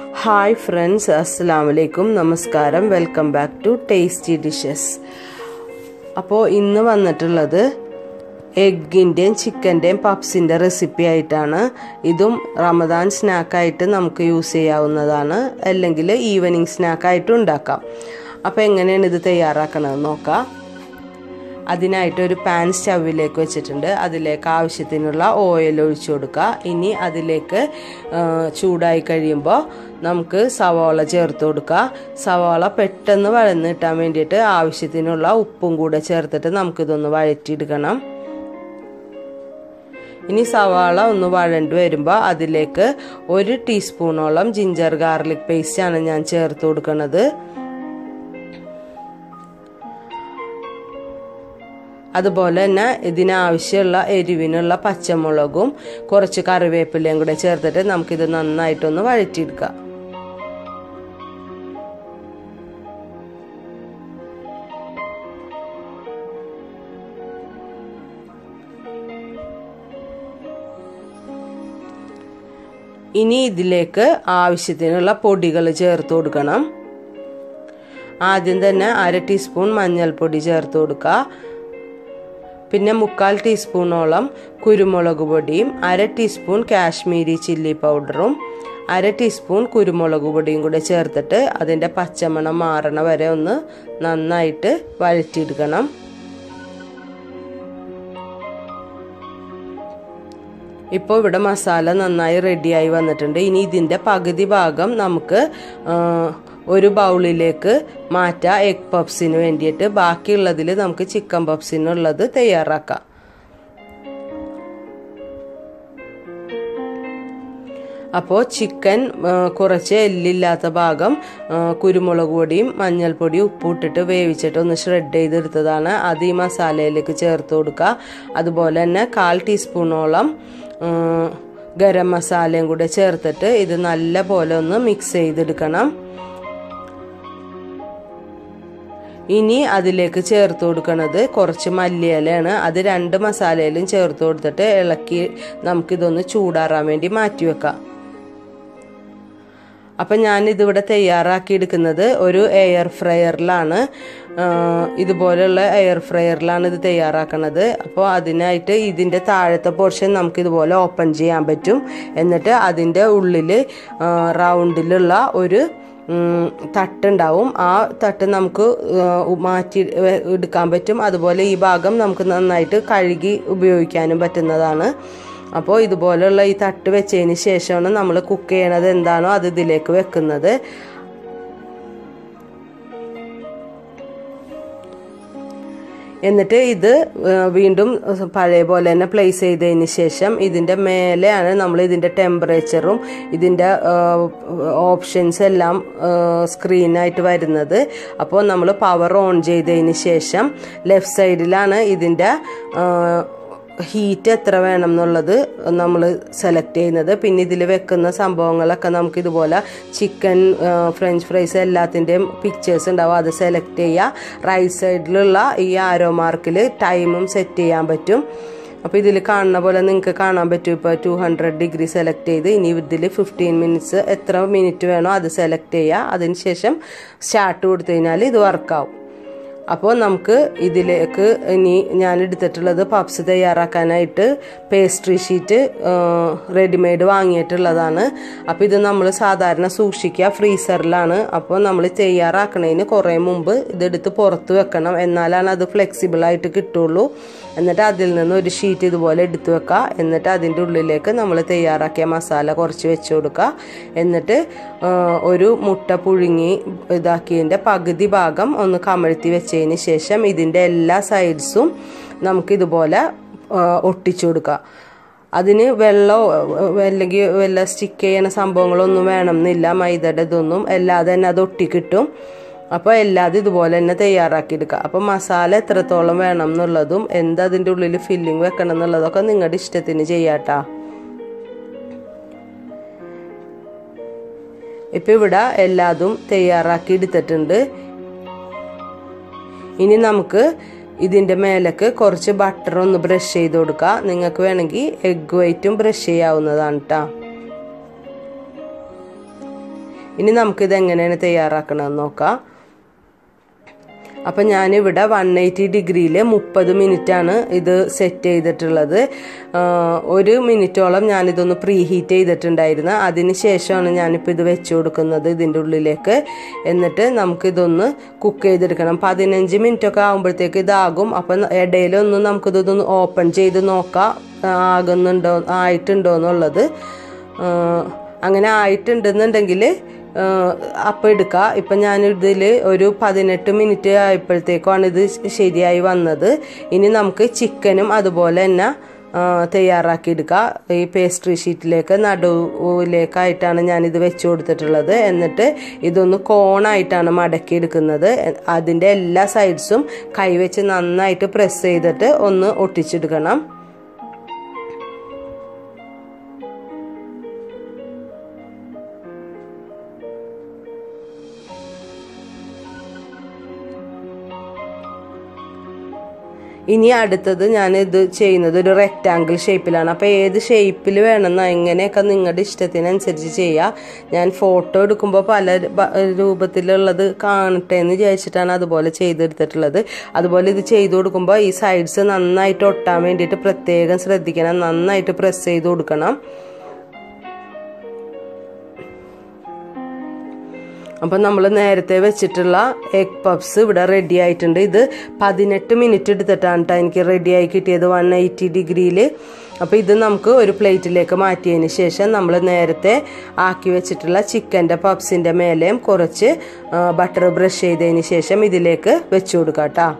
hi friends അസ്സാം വലൈക്കും നമസ്കാരം welcome back to tasty dishes അപ്പോൾ ഇന്ന് വന്നിട്ടുള്ളത് എഗ്ഗിൻ്റെയും ചിക്കൻ്റെയും പപ്സിൻ്റെ റെസിപ്പി ആയിട്ടാണ് ഇതും റമദാൻ സ്നാക്കായിട്ട് നമുക്ക് യൂസ് ചെയ്യാവുന്നതാണ് അല്ലെങ്കിൽ ഈവനിങ് സ്നാക്കായിട്ട് ഉണ്ടാക്കാം അപ്പോൾ എങ്ങനെയാണ് ഇത് തയ്യാറാക്കണമെന്ന് നോക്കാം അതിനായിട്ട് ഒരു പാൻ സ്റ്റവിലേക്ക് വെച്ചിട്ടുണ്ട് അതിലേക്ക് ആവശ്യത്തിനുള്ള ഓയിൽ ഒഴിച്ചു കൊടുക്കുക ഇനി അതിലേക്ക് ചൂടായി കഴിയുമ്പോൾ നമുക്ക് സവാള ചേർത്ത് കൊടുക്കുക സവാള പെട്ടെന്ന് വഴന്ന് കിട്ടാൻ വേണ്ടിയിട്ട് ആവശ്യത്തിനുള്ള ഉപ്പും കൂടെ ചേർത്തിട്ട് നമുക്കിതൊന്ന് വഴറ്റിയെടുക്കണം ഇനി സവാള ഒന്ന് വഴണ്ട് വരുമ്പോൾ അതിലേക്ക് ഒരു ടീസ്പൂണോളം ജിഞ്ചർ ഗാർലിക് പേസ്റ്റാണ് ഞാൻ ചേർത്ത് കൊടുക്കുന്നത് അതുപോലെ തന്നെ ഇതിനാവശ്യമുള്ള എരിവിനുള്ള പച്ചമുളകും കുറച്ച് കറിവേപ്പിലയും കൂടെ ചേർത്തിട്ട് നമുക്കിത് നന്നായിട്ടൊന്ന് വഴറ്റിയെടുക്കാം ഇനി ഇതിലേക്ക് ആവശ്യത്തിനുള്ള പൊടികൾ ചേർത്ത് കൊടുക്കണം ആദ്യം തന്നെ അര ടീസ്പൂൺ മഞ്ഞൾപ്പൊടി ചേർത്ത് കൊടുക്കുക പിന്നെ മുക്കാൽ ടീസ്പൂണോളം കുരുമുളക് പൊടിയും അര ടീസ്പൂൺ കാശ്മീരി ചില്ലി പൗഡറും അര ടീസ്പൂൺ കുരുമുളക് പൊടിയും കൂടെ ചേർത്തിട്ട് അതിൻ്റെ പച്ചമണം മാറണ വരെ ഒന്ന് നന്നായിട്ട് വഴറ്റിയെടുക്കണം ഇപ്പോൾ ഇവിടെ മസാല നന്നായി റെഡിയായി വന്നിട്ടുണ്ട് ഇനി ഇതിൻ്റെ പകുതി ഭാഗം നമുക്ക് ഒരു ബൗളിലേക്ക് മാറ്റാം എഗ് പപ്സിന് വേണ്ടിയിട്ട് ബാക്കിയുള്ളതിൽ നമുക്ക് ചിക്കൻ പപ്സിനുള്ളത് തയ്യാറാക്കാം അപ്പോൾ ചിക്കൻ കുറച്ച് എല്ലില്ലാത്ത ഭാഗം കുരുമുളക് പൊടിയും മഞ്ഞൾപ്പൊടിയും ഉപ്പിട്ടിട്ട് വേവിച്ചിട്ട് ഒന്ന് ഷ്രെഡ് ചെയ്തെടുത്തതാണ് അത് ഈ മസാലയിലേക്ക് ചേർത്ത് കൊടുക്കുക അതുപോലെ തന്നെ കാൽ ടീസ്പൂണോളം ഗരം മസാലയും കൂടെ ചേർത്തിട്ട് ഇത് നല്ല പോലെ ഒന്ന് മിക്സ് ചെയ്തെടുക്കണം ഇനി അതിലേക്ക് ചേർത്ത് കൊടുക്കുന്നത് കുറച്ച് മല്ലിയിലയാണ് അത് രണ്ട് മസാലയിലും ചേർത്ത് കൊടുത്തിട്ട് ഇളക്കി നമുക്കിതൊന്ന് ചൂടാറാൻ വേണ്ടി മാറ്റി വെക്കാം അപ്പം ഞാനിതിവിടെ തയ്യാറാക്കി എടുക്കുന്നത് ഒരു എയർ ഫ്രയറിലാണ് ഇതുപോലെയുള്ള എയർ ഫ്രയറിലാണ് ഇത് തയ്യാറാക്കുന്നത് അപ്പോൾ അതിനായിട്ട് ഇതിൻ്റെ താഴത്തെ പോർഷൻ നമുക്ക് ഇതുപോലെ ഓപ്പൺ ചെയ്യാൻ പറ്റും എന്നിട്ട് അതിൻ്റെ ഉള്ളിൽ റൗണ്ടിലുള്ള ഒരു തട്ടുണ്ടാവും ആ തട്ട് നമുക്ക് മാറ്റി എടുക്കാൻ പറ്റും അതുപോലെ ഈ ഭാഗം നമുക്ക് നന്നായിട്ട് കഴുകി ഉപയോഗിക്കാനും പറ്റുന്നതാണ് അപ്പോൾ ഇതുപോലെയുള്ള ഈ തട്ട് വെച്ചതിന് ശേഷമാണ് നമ്മൾ കുക്ക് ചെയ്യണത് എന്താണോ അത് ഇതിലേക്ക് വെക്കുന്നത് എന്നിട്ട് ഇത് വീണ്ടും പഴയ പോലെ തന്നെ പ്ലേസ് ചെയ്തതിന് ശേഷം ഇതിൻ്റെ മേലെയാണ് നമ്മൾ ഇതിൻ്റെ ടെമ്പറേച്ചറും ഇതിൻ്റെ ഓപ്ഷൻസ് എല്ലാം സ്ക്രീനായിട്ട് വരുന്നത് അപ്പോൾ നമ്മൾ പവർ ഓൺ ചെയ്തതിന് ശേഷം ലെഫ്റ്റ് സൈഡിലാണ് ഇതിൻ്റെ ഹീറ്റ് എത്ര വേണം എന്നുള്ളത് നമ്മൾ സെലക്ട് ചെയ്യുന്നത് പിന്നെ ഇതിൽ വെക്കുന്ന സംഭവങ്ങളൊക്കെ നമുക്ക് ഇതുപോലെ ചിക്കൻ ഫ്രഞ്ച് ഫ്രൈസ് എല്ലാത്തിൻ്റെയും പിക്ചേഴ്സ് ഉണ്ടാവും അത് സെലക്ട് ചെയ്യുക റൈറ്റ് സൈഡിലുള്ള ഈ ആരോ മാർക്കിൽ ടൈമും സെറ്റ് ചെയ്യാൻ പറ്റും അപ്പോൾ ഇതിൽ കാണുന്ന പോലെ നിങ്ങൾക്ക് കാണാൻ പറ്റും ഇപ്പോൾ ടു ഹൺഡ്രഡ് ഡിഗ്രി സെലക്ട് ചെയ്ത് ഇനി ഇതിൽ ഫിഫ്റ്റീൻ മിനിറ്റ്സ് എത്ര മിനിറ്റ് വേണോ അത് സെലക്ട് ചെയ്യുക അതിനുശേഷം സ്റ്റാർട്ട് കൊടുത്തു കഴിഞ്ഞാൽ ഇത് വർക്കാവും അപ്പോൾ നമുക്ക് ഇതിലേക്ക് ഇനി ഞാൻ എടുത്തിട്ടുള്ളത് പപ്സ് തയ്യാറാക്കാനായിട്ട് പേസ്ട്രി ഷീറ്റ് റെഡിമെയ്ഡ് വാങ്ങിയിട്ടുള്ളതാണ് അപ്പോൾ ഇത് നമ്മൾ സാധാരണ സൂക്ഷിക്കുക ഫ്രീസറിലാണ് അപ്പോൾ നമ്മൾ തയ്യാറാക്കണതിന് കുറേ മുമ്പ് ഇതെടുത്ത് പുറത്ത് വെക്കണം എന്നാലാണ് അത് ഫ്ലെക്സിബിൾ ആയിട്ട് കിട്ടുള്ളൂ എന്നിട്ട് അതിൽ നിന്ന് ഒരു ഷീറ്റ് ഇതുപോലെ എടുത്തു വെക്കുക എന്നിട്ട് അതിൻ്റെ ഉള്ളിലേക്ക് നമ്മൾ തയ്യാറാക്കിയ മസാല കുറച്ച് വെച്ച് കൊടുക്കുക എന്നിട്ട് ഒരു മുട്ട പുഴുങ്ങി ഇതാക്കിയതിൻ്റെ പകുതി ഭാഗം ഒന്ന് കമഴ്ത്തി വെച്ചതിന് ശേഷം ഇതിൻ്റെ എല്ലാ സൈഡ്സും നമുക്കിതുപോലെ ഒട്ടിച്ചു കൊടുക്കുക അതിന് വെള്ളമോ അല്ലെങ്കിൽ വല്ല സ്റ്റിക്ക് ചെയ്യണ സംഭവങ്ങളൊന്നും വേണമെന്നില്ല മൈദയുടെ ഇതൊന്നും അല്ലാതെ തന്നെ അത് ഒട്ടിക്കിട്ടും അപ്പോൾ എല്ലാതും ഇതുപോലെ തന്നെ തയ്യാറാക്കിയെടുക്കുക അപ്പോൾ മസാല എത്രത്തോളം വേണം എന്നുള്ളതും എന്താ അതിൻ്റെ ഉള്ളിൽ ഫില്ലിങ് വെക്കണം എന്നുള്ളതൊക്കെ നിങ്ങളുടെ ഇഷ്ടത്തിന് ചെയ്യാട്ടാ ഇപ്പം ഇവിടെ എല്ലാതും തയ്യാറാക്കി എടുത്തിട്ടുണ്ട് ഇനി നമുക്ക് ഇതിൻ്റെ മേലേക്ക് കുറച്ച് ബട്ടർ ഒന്ന് ബ്രഷ് ചെയ്ത് കൊടുക്കുക നിങ്ങൾക്ക് വേണമെങ്കിൽ എഗ് വൈറ്റും ബ്രഷ് ചെയ്യാവുന്നതാണ് കേട്ടോ ഇനി നമുക്കിത് എങ്ങനെയാണ് തയ്യാറാക്കണമെന്ന് നോക്കാം അപ്പം ഞാനിവിടെ വൺ എയ്റ്റി ഡിഗ്രിയിൽ മുപ്പത് ആണ് ഇത് സെറ്റ് ചെയ്തിട്ടുള്ളത് ഒരു മിനിറ്റോളം ഞാനിതൊന്ന് പ്രീ ഹീറ്റ് ചെയ്തിട്ടുണ്ടായിരുന്നു അതിന് ശേഷമാണ് ഞാനിപ്പോൾ ഇത് വെച്ച് കൊടുക്കുന്നത് ഇതിൻ്റെ ഉള്ളിലേക്ക് എന്നിട്ട് നമുക്കിതൊന്ന് കുക്ക് ചെയ്തെടുക്കണം പതിനഞ്ച് മിനിറ്റൊക്കെ ആകുമ്പോഴത്തേക്ക് ഇതാകും അപ്പം ഇടയിലൊന്ന് നമുക്കിതൊന്ന് ഓപ്പൺ ചെയ്ത് നോക്കാം ആകുന്നുണ്ടോ ആയിട്ടുണ്ടോ എന്നുള്ളത് അങ്ങനെ ആയിട്ടുണ്ടെന്നുണ്ടെങ്കിൽ അപ്പം എടുക്കുക ഇപ്പം ഞാൻ ഇതിൽ ഒരു പതിനെട്ട് മിനിറ്റ് ആയപ്പോഴത്തേക്കാണ് ഇത് ശരിയായി വന്നത് ഇനി നമുക്ക് ചിക്കനും അതുപോലെ തന്നെ തയ്യാറാക്കി എടുക്കുക ഈ പേസ്ട്രി ഷീറ്റിലേക്ക് നടുവിലേക്കായിട്ടാണ് ഞാനിത് വെച്ച് കൊടുത്തിട്ടുള്ളത് എന്നിട്ട് ഇതൊന്ന് കോണായിട്ടാണ് മടക്കി എടുക്കുന്നത് അതിൻ്റെ എല്ലാ സൈഡ്സും കൈവച്ച് നന്നായിട്ട് പ്രസ് ചെയ്തിട്ട് ഒന്ന് ഒട്ടിച്ചെടുക്കണം ഇനി അടുത്തത് ഞാൻ ഇത് ചെയ്യുന്നത് ഒരു റെക്റ്റാങ്കിൾ ഷേപ്പിലാണ് അപ്പോൾ ഏത് ഷേപ്പിൽ വേണമെന്നോ എങ്ങനെയൊക്കെ നിങ്ങളുടെ ഇഷ്ടത്തിനനുസരിച്ച് ചെയ്യുക ഞാൻ ഫോട്ടോ എടുക്കുമ്പോൾ പല രൂപത്തിലുള്ളത് കാണട്ടെ എന്ന് വിചാരിച്ചിട്ടാണ് അതുപോലെ ചെയ്തെടുത്തിട്ടുള്ളത് അതുപോലെ ഇത് ചെയ്തു കൊടുക്കുമ്പോൾ ഈ സൈഡ്സ് നന്നായിട്ട് ഒട്ടാൻ വേണ്ടിയിട്ട് പ്രത്യേകം ശ്രദ്ധിക്കണം നന്നായിട്ട് പ്രസ് ചെയ്ത് കൊടുക്കണം അപ്പം നമ്മൾ നേരത്തെ വെച്ചിട്ടുള്ള എഗ് പപ്സ് ഇവിടെ റെഡി ആയിട്ടുണ്ട് ഇത് പതിനെട്ട് മിനിറ്റ് എടുത്തിട്ടാണ് കേട്ടോ എനിക്ക് റെഡിയായി കിട്ടിയത് വൺ എയ്റ്റി ഡിഗ്രിയിൽ അപ്പോൾ ഇത് നമുക്ക് ഒരു പ്ലേറ്റിലേക്ക് മാറ്റിയതിന് ശേഷം നമ്മൾ നേരത്തെ ആക്കി വെച്ചിട്ടുള്ള ചിക്കൻ്റെ പപ്സിൻ്റെ മേലെയും കുറച്ച് ബട്ടർ ബ്രഷ് ചെയ്തതിന് ശേഷം ഇതിലേക്ക് വെച്ചു കൊടുക്കാം കേട്ടോ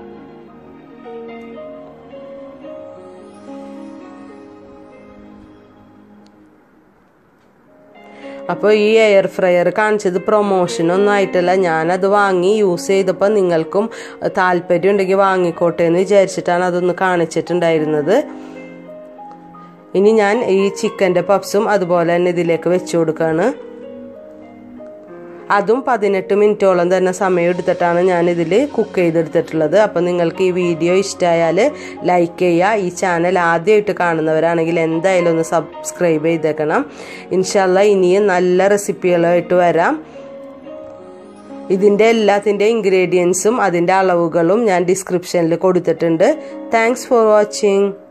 അപ്പോൾ ഈ എയർ ഫ്രയർ കാണിച്ചത് പ്രൊമോഷനൊന്നും ആയിട്ടല്ല ഞാനത് വാങ്ങി യൂസ് ചെയ്തപ്പോൾ നിങ്ങൾക്കും താല്പര്യം ഉണ്ടെങ്കിൽ വാങ്ങിക്കോട്ടെ എന്ന് വിചാരിച്ചിട്ടാണ് അതൊന്ന് കാണിച്ചിട്ടുണ്ടായിരുന്നത് ഇനി ഞാൻ ഈ ചിക്കൻ്റെ പപ്സും അതുപോലെ തന്നെ ഇതിലേക്ക് വെച്ചു കൊടുക്കുകയാണ് അതും പതിനെട്ട് മിനിറ്റോളം തന്നെ സമയം എടുത്തിട്ടാണ് ഞാൻ ഇതിൽ കുക്ക് ചെയ്തെടുത്തിട്ടുള്ളത് അപ്പോൾ നിങ്ങൾക്ക് ഈ വീഡിയോ ഇഷ്ടമായാൽ ലൈക്ക് ചെയ്യുക ഈ ചാനൽ ആദ്യമായിട്ട് കാണുന്നവരാണെങ്കിൽ എന്തായാലും ഒന്ന് സബ്സ്ക്രൈബ് ചെയ്തേക്കണം ഇൻഷല്ല ഇനിയും നല്ല റെസിപ്പികളുമായിട്ട് വരാം ഇതിൻ്റെ എല്ലാത്തിൻ്റെ ഇൻഗ്രീഡിയൻസും അതിൻ്റെ അളവുകളും ഞാൻ ഡിസ്ക്രിപ്ഷനിൽ കൊടുത്തിട്ടുണ്ട് താങ്ക്സ് ഫോർ വാച്ചിങ്